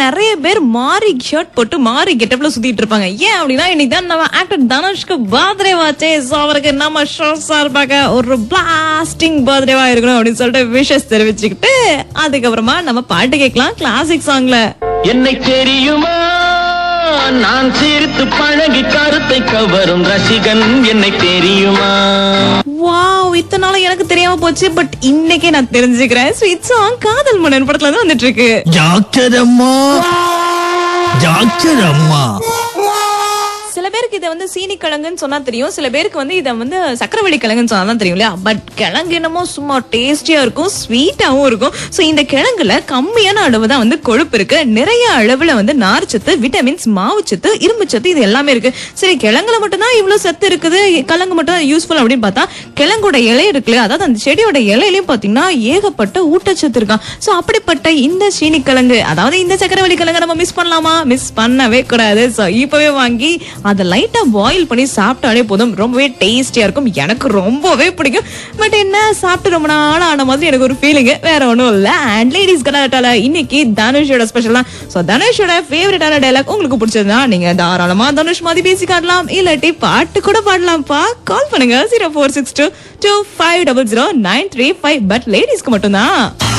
நிறைய பேர் மாறி ஷர்ட் போட்டு மாறி கெட்டப்ல சுத்திட்டு இருப்பாங்க ஏன் அப்படின்னா இன்னைக்கு தான் நம்ம ஆக்டர் தனுஷ்க்கு பர்த்டே வாச்சே சோ அவருக்கு நம்ம ஷோ சார்பாக ஒரு பிளாஸ்டிங் பர்த்டேவா இருக்கணும் அப்படின்னு சொல்லிட்டு விஷஸ் தெரிவிச்சுக்கிட்டு அதுக்கப்புறமா நம்ம பாட்டு கேட்கலாம் கிளாசிக் சாங்ல என்னை தெரியுமா நான் சிரித்து பழகி கருத்தை கவரும் ரசிகன் என்னை தெரியுமா வாவ் இத்தனை நாள் எனக்கு தெரியாம போச்சு பட் இன்னைக்கே நான் தெரிஞ்சுக்கிறேன் ஸ்வீட் சாங் காதல் மன்னன் படத்துல இருந்து வந்துட்டு இருக்கு ஜாக்கிரம்மா ஜாக்கிரம்மா சில பேருக்கு இதை வந்து சீனி கிழங்குன்னு சொன்னா தெரியும் சில பேருக்கு வந்து இதை வந்து சக்கரவள்ளி கிழங்குன்னு சொன்னா தான் தெரியும் இல்லையா பட் கிழங்கு என்னமோ சும்மா டேஸ்டியா இருக்கும் ஸ்வீட்டாவும் இருக்கும் சோ இந்த கிழங்குல கம்மியான அளவு தான் வந்து கொழுப்பு இருக்கு நிறைய அளவுல வந்து நார்ச்சத்து விட்டமின்ஸ் மாவுச்சத்து இரும்புச்சத்து இது எல்லாமே இருக்கு சரி கிழங்குல மட்டும் தான் இவ்வளவு சத்து இருக்குது கிழங்கு மட்டும் யூஸ்ஃபுல் அப்படின்னு பார்த்தா கிழங்கோட இலை இருக்குல்ல அதாவது அந்த செடியோட இலையிலயும் பாத்தீங்கன்னா ஏகப்பட்ட ஊட்டச்சத்து இருக்கான் சோ அப்படிப்பட்ட இந்த சீனி கிழங்கு அதாவது இந்த சக்கரவள்ளி கிழங்கு நம்ம மிஸ் பண்ணலாமா மிஸ் பண்ணவே கூடாது சோ இப்பவே வாங்கி அதை லைட்டா பாயில் பண்ணி சாப்பிட்டாலே போதும் ரொம்பவே டேஸ்டியா இருக்கும் எனக்கு ரொம்பவே பிடிக்கும் பட் என்ன சாப்பிட்டு ரொம்ப நாள் ஆன மாதிரி எனக்கு ஒரு ஃபீலிங் வேற ஒண்ணும் இல்ல அண்ட் லேடிஸ் கலாட்டால இன்னைக்கு தனுஷோட ஸ்பெஷல் தான் சோ தனுஷோட ஃபேவரட்டான டைலாக் உங்களுக்கு பிடிச்சதுன்னா நீங்க தாராளமா தனுஷ் மாதிரி பேசி காட்டலாம் இல்லாட்டி பாட்டு கூட பாடலாம்ப்பா கால் பண்ணுங்க zero four six two two five double zero nine three five but லேடிஸ்க்கு மட்டும்தான்